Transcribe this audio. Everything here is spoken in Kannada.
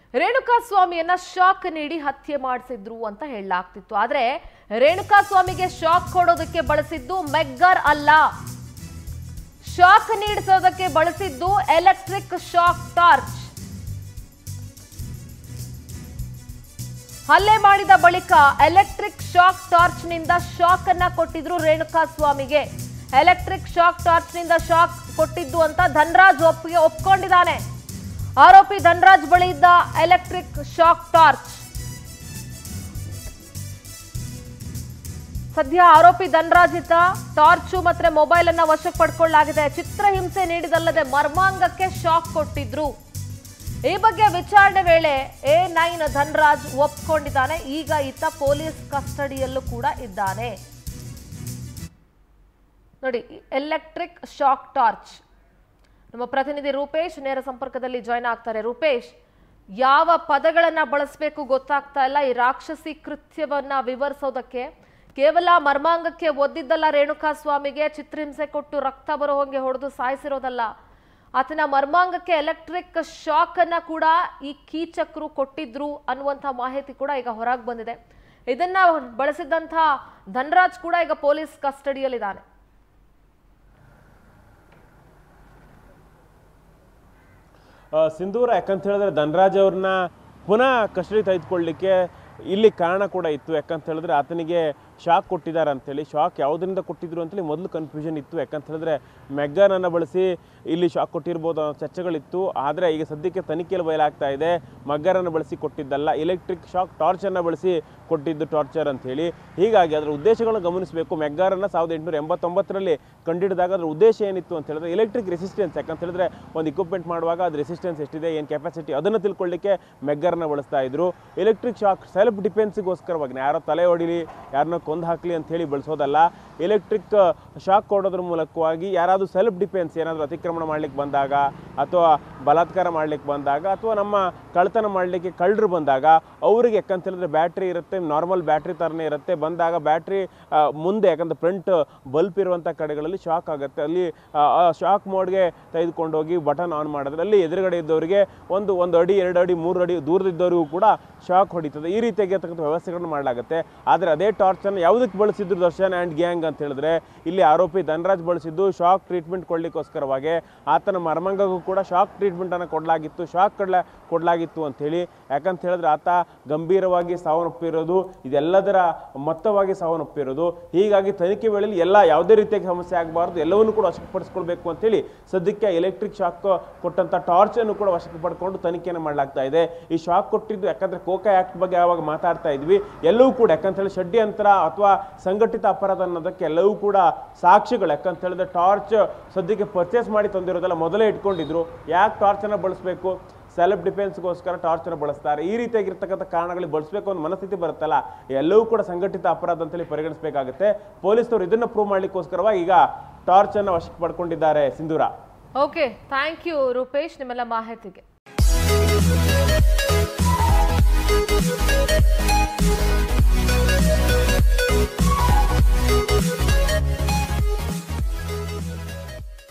ರೇಣುಕಾ ಸ್ವಾಮಿಯನ್ನ ಶಾಕ್ ನೀಡಿ ಹತ್ಯೆ ಮಾಡಿಸಿದ್ರು ಅಂತ ಹೇಳಲಾಗ್ತಿತ್ತು ಆದ್ರೆ ರೇಣುಕಾ ಸ್ವಾಮಿಗೆ ಶಾಕ್ ಕೊಡೋದಕ್ಕೆ ಬಳಸಿದ್ದು ಮೆಗ್ಗರ್ ಅಲ್ಲ ಶಾಕ್ ನೀಡಿಸೋದಕ್ಕೆ ಬಳಸಿದ್ದು ಎಲೆಕ್ಟ್ರಿಕ್ ಶಾಕ್ ಟಾರ್ಚ್ ಹಲ್ಲೆ ಮಾಡಿದ ಬಳಿಕ ಎಲೆಕ್ಟ್ರಿಕ್ ಶಾಕ್ ಟಾರ್ಚ್ ನಿಂದ ಶಾಕ್ ಅನ್ನ ಕೊಟ್ಟಿದ್ರು ರೇಣುಕಾ ಸ್ವಾಮಿಗೆ ಎಲೆಕ್ಟ್ರಿಕ್ ಶಾಕ್ ಟಾರ್ಚ್ ನಿಂದ ಶಾಕ್ ಕೊಟ್ಟಿದ್ದು ಅಂತ ಧನ್ರಾಜ್ ಒಪ್ಪಿಗೆ ಒಪ್ಕೊಂಡಿದ್ದಾನೆ ಆರೋಪಿ ಧನ್ರಾಜ್ ಬಳಿ ಇದ್ದ ಎಲೆಕ್ಟ್ರಿಕ್ ಶಾಕ್ ಟಾರ್ಚ್ ಸದ್ಯ ಆರೋಪಿ ಧನ್ರಾಜ್ ಇದ್ದ ಟಾರ್ಚು ಮತ್ತೆ ಮೊಬೈಲ್ ಅನ್ನ ವಶಕ್ಕೆ ಪಡ್ಕೊಳ್ಳಲಾಗಿದೆ ಚಿತ್ರಹಿಂಸೆ ನೀಡಿದಲ್ಲದೆ ಮರ್ಮಾಂಗಕ್ಕೆ ಶಾಕ್ ಕೊಟ್ಟಿದ್ರು ಈ ಬಗ್ಗೆ ವಿಚಾರಣೆ ವೇಳೆ ಎ ನೈನ್ ಧನ್ರಾಜ್ ಒಪ್ಕೊಂಡಿದ್ದಾನೆ ಈಗ ಈತ ಪೊಲೀಸ್ ಕಸ್ಟಡಿಯಲ್ಲೂ ಕೂಡ ಇದ್ದಾನೆ ನೋಡಿ ಎಲೆಕ್ಟ್ರಿಕ್ ಶಾಕ್ ಟಾರ್ಚ್ ನಮ್ಮ ಪ್ರತಿನಿಧಿ ರೂಪೇಶ್ ನೇರ ಸಂಪರ್ಕದಲ್ಲಿ ಜಾಯ್ನ್ ಆಗ್ತಾರೆ ರೂಪೇಶ್ ಯಾವ ಪದಗಳನ್ನ ಬಳಸಬೇಕು ಗೊತ್ತಾಗ್ತಾ ಇಲ್ಲ ಈ ರಾಕ್ಷಸಿ ಕೃತ್ಯವನ್ನ ವಿವರಿಸೋದಕ್ಕೆ ಕೇವಲ ಮರ್ಮಾಂಗಕ್ಕೆ ಒದ್ದಿದ್ದಲ್ಲ ರೇಣುಕಾ ಸ್ವಾಮಿಗೆ ಚಿತ್ರಹಿಂಸೆ ಕೊಟ್ಟು ರಕ್ತ ಬರೋ ಹಂಗೆ ಹೊಡೆದು ಸಾಯಿಸಿರೋದಲ್ಲ ಆತನ ಮರ್ಮಾಂಗಕ್ಕೆ ಎಲೆಕ್ಟ್ರಿಕ್ ಶಾಕ್ ಅನ್ನ ಕೂಡ ಈ ಕೀಚಕರು ಕೊಟ್ಟಿದ್ರು ಅನ್ನುವಂಥ ಮಾಹಿತಿ ಕೂಡ ಈಗ ಹೊರಗೆ ಬಂದಿದೆ ಇದನ್ನ ಬಳಸಿದಂಥ ಧನ್ರಾಜ್ ಕೂಡ ಈಗ ಪೊಲೀಸ್ ಕಸ್ಟಡಿಯಲ್ಲಿದ್ದಾನೆ ಆ, ಸಿಂಧೂರ ಯಾಕಂತ ಹೇಳಿದ್ರೆ ಧನರಾಜ್ ಅವ್ರನ್ನ ಪುನಃ ಕಸ್ಟಡಿ ತೆಗೆದುಕೊಳ್ಳಿಕ್ಕೆ ಇಲ್ಲಿ ಕಾರಣ ಕೂಡ ಇತ್ತು ಯಾಕಂತ ಹೇಳಿದ್ರೆ ಆತನಿಗೆ ಶಾಕ್ ಕೊಟ್ಟಿದ್ದಾರೆ ಅಂತೇಳಿ ಶಾಕ್ ಯಾವುದರಿಂದ ಕೊಟ್ಟಿದ್ರು ಅಂತೇಳಿ ಮೊದಲು ಕನ್ಫ್ಯೂಷನ್ ಇತ್ತು ಯಾಕಂತ ಹೇಳಿದ್ರೆ ಮೆಗ್ಗನನ್ನು ಬಳಸಿ ಇಲ್ಲಿ ಶಾಕ್ ಕೊಟ್ಟಿರ್ಬೋದು ಅನ್ನೋ ಚರ್ಚೆಗಳಿತ್ತು ಆದರೆ ಈಗ ಸದ್ಯಕ್ಕೆ ತನಿಖೆಯಲ್ಲಿ ಬಯಲಾಗ್ತಾ ಇದೆ ಮಗ್ಗರನ್ನು ಬಳಸಿ ಕೊಟ್ಟಿದ್ದಲ್ಲ ಎಲೆಕ್ಟ್ರಿಕ್ ಶಾಕ್ ಟಾರ್ಚನ್ನು ಬಳಸಿ ಕೊಟ್ಟಿದ್ದು ಟಾರ್ಚರ್ ಅಂತೇಳಿ ಹೀಗಾಗಿ ಅದರ ಉದ್ದೇಶಗಳನ್ನು ಗಮನಿಸಬೇಕು ಮೆಗ್ಗಾರನ್ನು ಸಾವಿರದ ಎಂಟುನೂರ ಎಂಬತ್ತೊಂಬತ್ತರಲ್ಲಿ ಕಂಡಿಡಿದಾಗ ಅದರ ಉದ್ದೇಶ ಏನಿತ್ತು ಅಂತ ಹೇಳಿದ್ರೆ ಎಲೆಕ್ಟ್ರಿಕ್ ರೆಸಿಸ್ಟೆನ್ಸ್ ಯಾಕಂತ ಹೇಳಿದ್ರೆ ಒಂದು ಇಕ್ವಿಪ್ಮೆಂಟ್ ಮಾಡುವಾಗ ಅದು ರೆಸಿಸ್ಟೆನ್ಸ್ ಎಷ್ಟಿದೆ ಏನು ಕೆಪಾಸಿಟಿ ಅದನ್ನು ತಿಳ್ಕೊಳ್ಳಿಕ್ಕೆ ಮೆಗ್ಗರನ್ನ ಬಳಸ್ತಾ ಇದ್ರು ಎಲೆಕ್ಟ್ರಿಕ್ ಶಾಕ್ ಸೆಲ್ಫ್ ಡಿಫೆನ್ಸಿಗೋಸ್ಕರವಾಗಿ ಯಾರೋ ತಲೆ ಹೊಡಿಲಿ ಯಾರನ್ನ ಕೊಂದು ಹಾಕಲಿ ಅಂತ ಹೇಳಿ ಬಳಸೋದಲ್ಲ ಎಲೆಕ್ಟ್ರಿಕ್ ಶಾಕ್ ಕೊಡೋದ್ರ ಮೂಲಕವಾಗಿ ಯಾರಾದರೂ ಸೆಲ್ಫ್ ಡಿಫೆನ್ಸ್ ಏನಾದರೂ ಅತಿಕ್ರಮಣ ಮಾಡ್ಲಿಕ್ಕೆ ಬಂದಾಗ ಅಥವಾ ಬಲಾತ್ಕಾರ ಮಾಡ್ಲಿಕ್ಕೆ ಬಂದಾಗ ಅಥವಾ ನಮ್ಮ ಕಳ್ತನ ಮಾಡಲಿಕ್ಕೆ ಕಳ್ಳರು ಬಂದಾಗ ಅವರಿಗೆ ಯಾಕಂತ ಹೇಳಿದ್ರೆ ಬ್ಯಾಟ್ರಿ ಇರುತ್ತೆ ನಾರ್ಮಲ್ ಬ್ಯಾಟ್ರಿ ಥರನೇ ಇರುತ್ತೆ ಬಂದಾಗ ಬ್ಯಾಟ್ರಿ ಮುಂದೆ ಯಾಕಂದ್ರೆ ಫ್ರಂಟ್ ಬಲ್ಪ್ ಇರುವಂಥ ಕಡೆಗಳಲ್ಲಿ ಶಾಕ್ ಆಗುತ್ತೆ ಅಲ್ಲಿ ಶಾಕ್ ಮೋಡ್ಗೆ ತೆಗೆದುಕೊಂಡೋಗಿ ಬಟನ್ ಆನ್ ಮಾಡಿದ್ರೆ ಅಲ್ಲಿ ಎದುರುಗಡೆ ಇದ್ದವರಿಗೆ ಒಂದು ಒಂದು ಅಡಿ ಎರಡು ಅಡಿ ಮೂರು ಅಡಿ ದೂರದಿದ್ದವರಿಗೂ ಕೂಡ ಶಾಕ್ ಹೊಡಿತದೆ ಈ ರೀತಿಯಾಗಿರ್ತಕ್ಕಂಥ ವ್ಯವಸ್ಥೆಗಳನ್ನು ಮಾಡಲಾಗುತ್ತೆ ಆದರೆ ಅದೇ ಟಾರ್ಚನ್ನು ಯಾವುದಕ್ಕೆ ಬಳಸಿದ್ರು ದರ್ಶನ್ ಆ್ಯಂಡ್ ಗ್ಯಾಂಗ್ ಅಂತ ಹೇಳಿದ್ರೆ ಇಲ್ಲಿ ಆರೋಪಿ ಧನರಾಜ್ ಬಳಸಿದ್ದು ಶಾಕ್ ಟ್ರೀಟ್ಮೆಂಟ್ ಕೊಡಲಿಕ್ಕೋಸ್ಕರವಾಗಿ ಆತನ ಮರ್ಮಂಗಗೂ ಕೂಡ ಶಾಕ್ ಟ್ರೀಟ್ಮೆಂಟನ್ನು ಕೊಡಲಾಗಿತ್ತು ಶಾಕ್ ಕೊಡ್ಲ ಕೊಡಲಾಗಿತ್ತು ಅಂತೇಳಿ ಯಾಕಂತ ಹೇಳಿದ್ರೆ ಆತ ಗಂಭೀರವಾಗಿ ಸಾವನ್ನಪ್ಪಿರೋದು ಇದೆಲ್ಲದರ ಮೊತ್ತವಾಗಿ ಸಾವನ್ನಪ್ಪಿರೋದು ಹೀಗಾಗಿ ತನಿಖೆ ವೇಳೆಯಲ್ಲಿ ಎಲ್ಲ ಯಾವುದೇ ರೀತಿಯಾಗಿ ಸಮಸ್ಯೆ ಆಗಬಾರ್ದು ಎಲ್ಲವನ್ನೂ ಕೂಡ ವಶಪಡಿಸ್ಕೊಳ್ಬೇಕು ಅಂತೇಳಿ ಸದ್ಯಕ್ಕೆ ಎಲೆಕ್ಟ್ರಿಕ್ ಶಾಕ್ ಕೊಟ್ಟಂಥ ಟಾರ್ಚನ್ನು ಕೂಡ ವಶಕ್ಕೆ ಪಡ್ಕೊಂಡು ತನಿಖೆಯನ್ನು ಮಾಡಲಾಗ್ತಾ ಇದೆ ಈ ಶಾಕ್ ಕೊಟ್ಟಿದ್ದು ಯಾಕಂದ್ರೆ ಕೋಕಾ ಆಕ್ಟ್ ಬಗ್ಗೆ ಯಾವಾಗ ಮಾತಾಡ್ತಾ ಇದ್ವಿ ಎಲ್ಲವೂ ಕೂಡ ಯಾಕಂತ ಹೇಳಿ ಷಡ್ಯಂತ್ರ ಅಥವಾ ಸಂಘಟಿತ ಅಪರಾಧ ಅನ್ನೋದಕ್ಕೆ ಎಲ್ಲವೂ ಕೂಡ ಸಾಕ್ಷಿಗಳು ಯಾಕಂತ ಹೇಳಿದ್ರೆ ಟಾರ್ಚ್ ಸದ್ಯಕ್ಕೆ ಪರ್ಚೇಸ್ ಮಾಡಿ ತಂದಿರೋದೆಲ್ಲ ಮೊದಲೇ ಇಟ್ಕೊಂಡಿದ್ರು ಯಾಕೆ ಟಾರ್ಚನ್ನು ಬಳಸಬೇಕು ಸೆಲ್ಫ್ ಡಿಫೆನ್ಸ್ಗೋಸ್ಕರ ಟಾರ್ಚರ್ ಬಳಸ್ತಾರೆ ಈ ರೀತಿಯಾಗಿರ್ತಕ್ಕಂಥ ಕಾರಣಗಳಿಗೆ ಬಳಸಬೇಕು ಅನ್ನೋ ಮನಸ್ಥಿತಿ ಬರುತ್ತಲ್ಲ ಎಲ್ಲವೂ ಕೂಡ ಸಂಘಟಿತ ಅಪರಾಧ ಅಂತೇಳಿ ಪರಿಗಣಿಸಬೇಕಾಗುತ್ತೆ ಪೊಲೀಸರು ಇದನ್ನು ಪ್ರೂವ್ ಮಾಡ್ಲಿಕ್ಕೋಸ್ಕರವಾಗಿ ಈಗ ಟಾರ್ಚನ್ನು ವಶಕ್ಕೆ ಪಡ್ಕೊಂಡಿದ್ದಾರೆ Sindhura okay thank you Rupesh ನಿಮ್ಮೆಲ್ಲ ಮಾಹಿತಿಗೆ